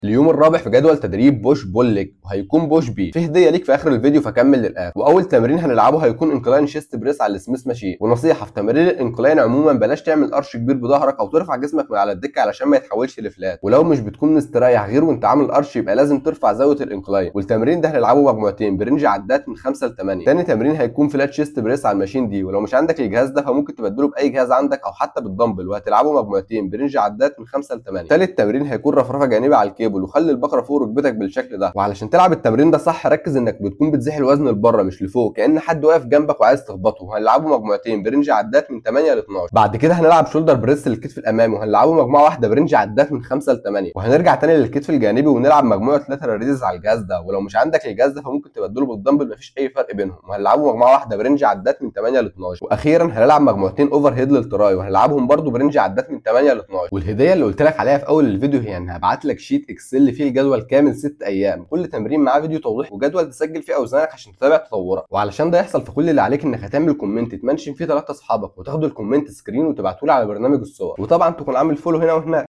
اليوم الرابع في جدول تدريب بوش بول ليج وهيكون بوش بي في هديه ليك في اخر الفيديو فكمل للاخر واول تمرين هنلعبه هيكون انكلاين شيست بريس على السميث ماشين ونصيحه في تمارين الانكلاين عموما بلاش تعمل قرش كبير بظهرك او ترفع جسمك من على الدكه علشان ما يتحولش لفلات ولو مش بتكون مستريح غير وانت عامل قرش يبقى لازم ترفع زاويه الانكلاين والتمرين ده هنلعبه مجموعتين برنج عدات من 5 ل 8 تاني تمرين هيكون فلات شيست بريس على الماشين دي ولو مش عندك الجهاز ده فممكن تبدله باي جهاز عندك او حتى بالدمبل وهتلعبه مجموعتين برنج عدات من 5 ل 8 تالت تمرين هيكون رفرفه جانبي على الكيبل وخلي البقره فوق ركبتك بالشكل ده وعلشان تلعب التمرين ده صح ركز انك بتكون بتزيح الوزن لبره مش لفوق كان حد واقف جنبك وعايز تخبطه وهنلعبه مجموعتين برنج عدات من 8 ل 12 بعد كده هنلعب شولدر بريس للكتف الامامي وهنلعبه مجموعه واحده برنج عدات من 5 ل 8 وهنرجع تاني للكتف الجانبي ونلعب مجموعه لاترال ريزز على الجهاز ده ولو مش عندك الجهاز ده فممكن تبدله بالدمبل مفيش اي فرق بينهم وهنلعبه مجموعه واحده برنج عدات من 8 ل 12 واخيرا هنلعب مجموعتين اوفر هيد للتراي وهنلعبهم برده برنج عدات من 8 ل 12 والهديه اللي قلت لك عليها في اول الفيديو هي ان هبعت لك شيت اكسل فيه الجدول كامل 6 ايام كل تمرين معاه فيديو توضيح وجدول تسجل فيه اوزانك عشان تتابع تطورك وعلشان ده يحصل فكل اللي عليك انك هتعمل كومنت تمنشن فيه ثلاثه اصحابك وتاخدوا الكومنت سكرين وتبعتوا لي على برنامج الصور وطبعا تكون عامل فولو هنا وهناك